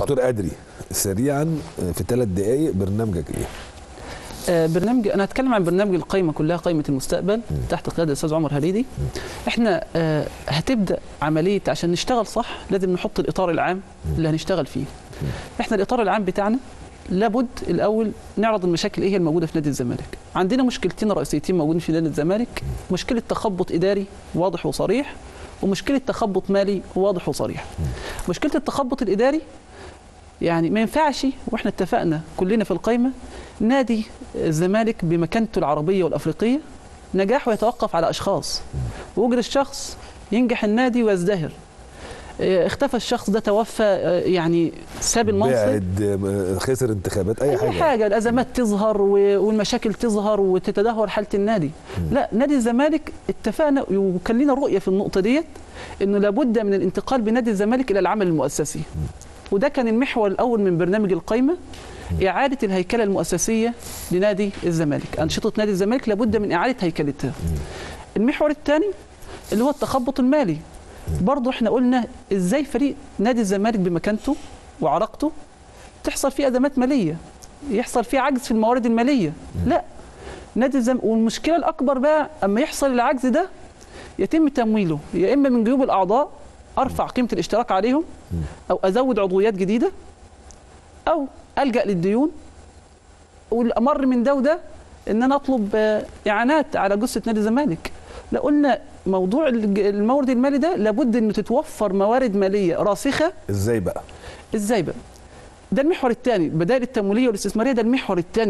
دكتور ادري سريعا في ثلاث دقائق برنامجك ايه؟ آه، برنامج انا هتكلم عن برنامج القايمه كلها قايمه المستقبل تحت قياده الاستاذ عمر هريدي احنا آه، هتبدا عمليه عشان نشتغل صح لازم نحط الاطار العام اللي هنشتغل فيه احنا الاطار العام بتاعنا لابد الاول نعرض المشاكل ايه هي الموجوده في نادي الزمالك عندنا مشكلتين رئيسيتين موجودين في نادي الزمالك مشكله تخبط اداري واضح وصريح ومشكله تخبط مالي واضح وصريح مشكله التخبط الاداري يعني ما ينفعش واحنا اتفقنا كلنا في القايمه نادي الزمالك بمكانته العربيه والافريقيه نجاحه يتوقف على اشخاص وجد الشخص ينجح النادي ويزدهر اه، اختفى الشخص ده توفى اه، يعني ساب المنصب بعد آه، خسر انتخابات اي, اي حاجه حاجه الازمات تظهر و- والمشاكل تظهر وتتدهور حاله النادي لا نادي الزمالك اتفقنا وكان لنا رؤيه في النقطه ديت انه لابد من الانتقال بنادي الزمالك الى العمل المؤسسي وده كان المحور الاول من برنامج القايمه اعاده الهيكله المؤسسيه لنادي الزمالك انشطه نادي الزمالك لابد من اعاده هيكلتها المحور الثاني اللي هو التخبط المالي برضه احنا قلنا ازاي فريق نادي الزمالك بمكانته وعراقته تحصل فيه ازمات ماليه يحصل فيه عجز في الموارد الماليه لا نادي الزم والمشكله الاكبر بقى اما يحصل العجز ده يتم تمويله يا اما من جيوب الاعضاء ارفع قيمه الاشتراك عليهم او ازود عضويات جديده او الجا للديون والامر من ده وده ان انا اطلب آه، اعانات على جثه نادي الزمالك لا قلنا موضوع الج- المورد المالي ده لابد انه تتوفر موارد ماليه راسخه ازاي بقى؟ ازاي بقى؟ ده المحور الثاني البدائل التمويليه والاستثماريه ده المحور الثاني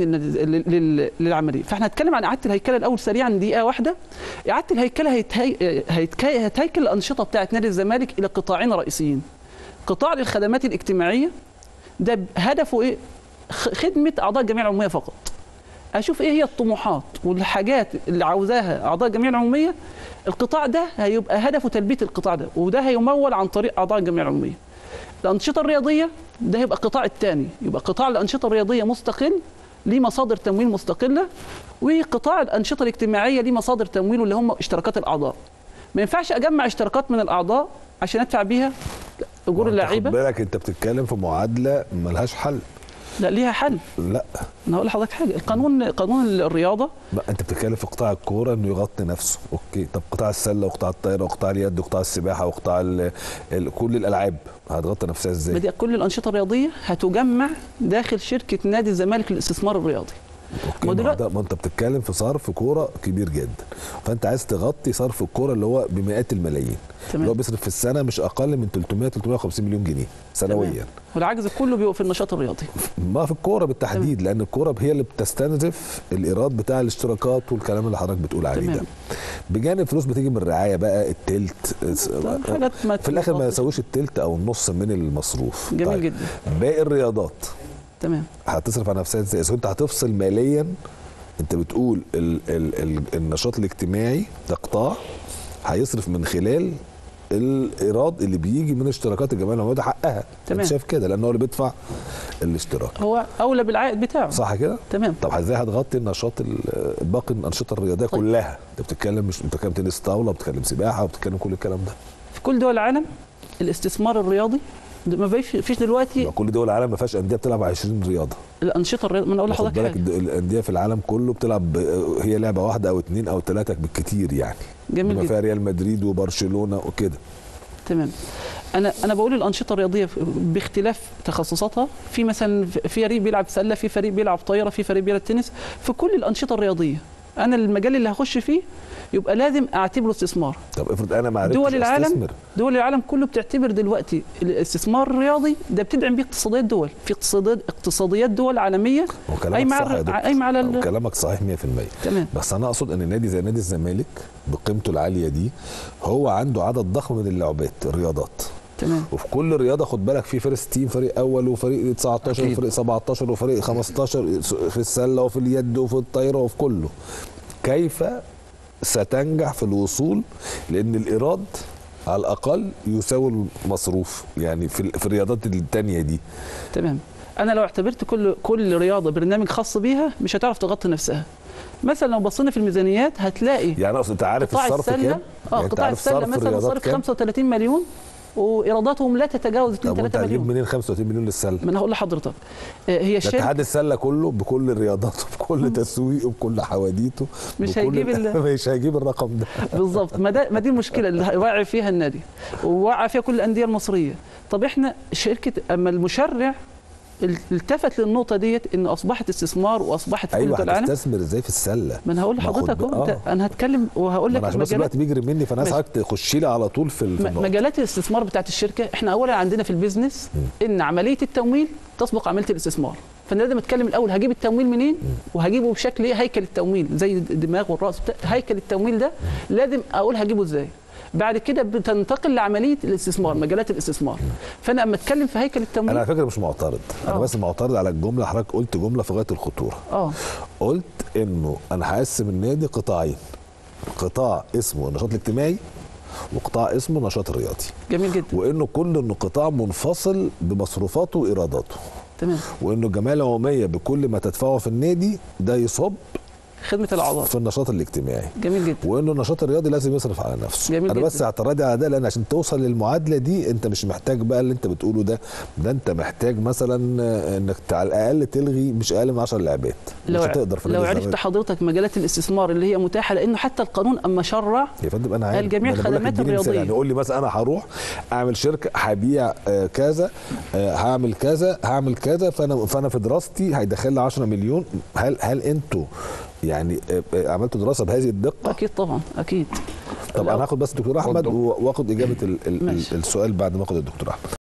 للعمليه فاحنا هنتكلم عن اعاده الهيكله الاول سريعا دقيقه واحده اعاده الهيكله هيتهي... هيتكي... هتهيكل الانشطه بتاعه نادي الزمالك الى قطاعين رئيسيين قطاع للخدمات الاجتماعيه ده ب- هدفه ايه خ- خدمه اعضاء الجمعيه العموميه فقط اشوف ايه هي الطموحات والحاجات اللي عاوزاها اعضاء الجمعيه العموميه القطاع ده هيبقى هدفه تلبيه القطاع ده وده هيمول عن طريق اعضاء الجمعيه العموميه الانشطه الرياضيه ده يبقى القطاع الثاني يبقى قطاع الانشطه الرياضيه مستقل ليه مصادر تمويل مستقله وقطاع الانشطه الاجتماعيه ليه مصادر تمويل اللي هم اشتراكات الاعضاء ما ينفعش اجمع اشتراكات من الاعضاء عشان ادفع بيها اجور خد اللعيبه بالك انت بتتكلم في معادله ملهاش حل لا ليها حل لا انا هقول لحضرتك حاجه القانون قانون الرياضه ما انت بتتكلم في قطاع الكوره انه يغطي نفسه اوكي طب قطاع السله وقطاع الطايره وقطاع اليد وقطاع السباحه وقطاع ال ال كل الالعاب هتغطي نفسها ازاي بدأ كل الانشطه الرياضيه هتجمع داخل شركه نادي الزمالك للاستثمار الرياضي اوكي ما ما, هو دلوقتي- ده- ما انت بتتكلم في صرف كوره كبير جدا فانت عايز تغطي صرف الكوره اللي هو بمئات الملايين اللي هو تمام بيصرف في السنه مش اقل من 300 350 مليون جنيه سنويا والعجز كله بيبقى في النشاط الرياضي ما في الكوره بالتحديد لان الكوره هي اللي بتستنزف الايراد بتاع الاشتراكات والكلام اللي حضرتك بتقول عليه ده تمام. بجانب فلوس بتيجي من الرعايه بقى التلت حاجات ما في الاخر ما ما- يساويش التلت او النص من المصروف جميل طيب. جدا باقي الرياضات تمام هتصرف على نفسها ازاي؟ اذا كنت هتفصل ماليا انت بتقول ال ال ال النشاط الاجتماعي ده قطاع هيصرف من خلال الايراد اللي بيجي من اشتراكات الجمعيه العموميه ده حقها تمام. انت شايف كده لان هو اللي بيدفع الاشتراك هو اولى بالعائد بتاعه صح كده؟ تمام طب ازاي هتغطي النشاط ال- باقي الانشطه الرياضيه طيب. كلها؟ انت بتتكلم مش انت بتتكلم تنس طاوله بتتكلم سباحه وبتتكلم كل الكلام ده في كل دول العالم الاستثمار الرياضي ده ما فيش فيش دلوقتي ما كل دول العالم ما فيهاش انديه بتلعب 20 رياضه الانشطه الرياضيه ما انا اقول خد لحضرتك بالك حاجه الد- الانديه في العالم كله بتلعب ب- هي لعبه واحده او اتنين او تلاته بالكتير يعني جميل بما جدا فيها ريال مدريد وبرشلونه وكده تمام انا انا بقول الانشطه الرياضيه باختلاف تخصصاتها في مثلا في فريق بيلعب سله في فريق بيلعب طايره في فريق بيلعب تنس في كل الانشطه الرياضيه انا المجال اللي هخش فيه يبقى لازم اعتبره استثمار طب افرض انا ما عرفتش دول العالم استثمر دول العالم كله بتعتبر دلوقتي الاستثمار الرياضي ده بتدعم بيه اقتصاديات دول في اقتصاديات اقتصاديات دول عالميه وكلامك قايمه صح يا على دكتور قايمه على ال- وكلامك صحيح 100% تمام بس انا اقصد ان نادي زي نادي الزمالك بقيمته العاليه دي هو عنده عدد ضخم من اللعبات الرياضات تمام وفي كل رياضه خد بالك في فيرست تيم فريق اول وفريق 19 أكيد. وفريق 17 وفريق 15 في السله وفي اليد وفي الطايره وفي كله كيف ستنجح في الوصول لان الايراد على الاقل يساوي المصروف يعني في في الرياضات التانية دي تمام انا لو اعتبرت كل كل رياضه برنامج خاص بيها مش هتعرف تغطي نفسها مثلا لو بصينا في الميزانيات هتلاقي يعني اقصد انت عارف قطاع الصرف السله كام؟ اه يعني أنت قطاع عارف السله صرف مثلا الرياضات صرف كام؟ 35 مليون وايراداتهم لا تتجاوز 2 طب وانت 3 هتجيب مليون منين 35 مليون للسله؟ ما انا هقول لحضرتك آه، هي ده الشركه اتحاد السله كله بكل رياضاته بكل تسويقه بكل حواديته مش بكل- هيجيب ال- مش هيجيب الرقم ده بالظبط ما ده ما دي المشكله اللي هيوعي فيها النادي ووعى فيها كل الانديه المصريه طب احنا شركه اما المشرع التفت للنقطه ديت ان اصبحت استثمار واصبحت في كل ايوه دول العالم هتستثمر ازاي في السله؟ ما انا هقول ما خد لحضرتك بقى- اهو انت آه. انا هتكلم وهقول ما لك انا عشان بس المجالات الوقت بيجري مني فانا ماشي. عايزك تخشي لي على طول في ال- في م- النقطة. مجالات الاستثمار بتاعت الشركه احنا اولا عندنا في البيزنس ان عمليه التمويل تسبق عمليه الاستثمار فانا لازم اتكلم الاول هجيب التمويل منين وهجيبه بشكل ايه هيكل التمويل زي الدماغ والراس بتاع هيكل التمويل ده لازم اقول هجيبه ازاي بعد كده بتنتقل لعمليه الاستثمار مجالات الاستثمار فانا اما اتكلم في هيكل انا التمويل على فكره مش معترض انا آه. بس معترض على الجمله حضرتك قلت جمله في غايه الخطوره اه قلت انه انا هقسم النادي قطاعين قطاع اسمه النشاط الاجتماعي وقطاع اسمه النشاط الرياضي جميل جدا وانه كل انه قطاع منفصل بمصروفاته وايراداته تمام وانه الجمعيه العموميه بكل ما تدفعه في النادي ده يصب خدمه الاعضاء في النشاط الاجتماعي جميل جدا وانه النشاط الرياضي لازم يصرف على نفسه جميل انا جدا. بس اعتراضي على ده لان عشان توصل للمعادله دي انت مش محتاج بقى اللي انت بتقوله ده ده انت محتاج مثلا آه، انك على الاقل تلغي مش اقل من 10 لاعبات لو مش هتقدر في لو نادي عرفت الزمالك. حضرتك مجالات الاستثمار اللي هي متاحه لانه حتى القانون اما شرع يا فندم انا عارف الجميع ما أنا بقول لك خدمات اديني مثال. الرياضية. يعني قول لي مثلا انا هروح اعمل شركه هبيع آه، كذا آه، هعمل كذا هعمل كذا فانا فانا في دراستي هيدخل لي 10 مليون هل هل انتوا يعني آه، آه، عملتوا دراسه بهذه الدقه اكيد طبعا اكيد طب لو- انا هاخد بس دكتور احمد اتفضل. واخد اجابه ال- ال- ماشي. السؤال بعد ما اخد الدكتور احمد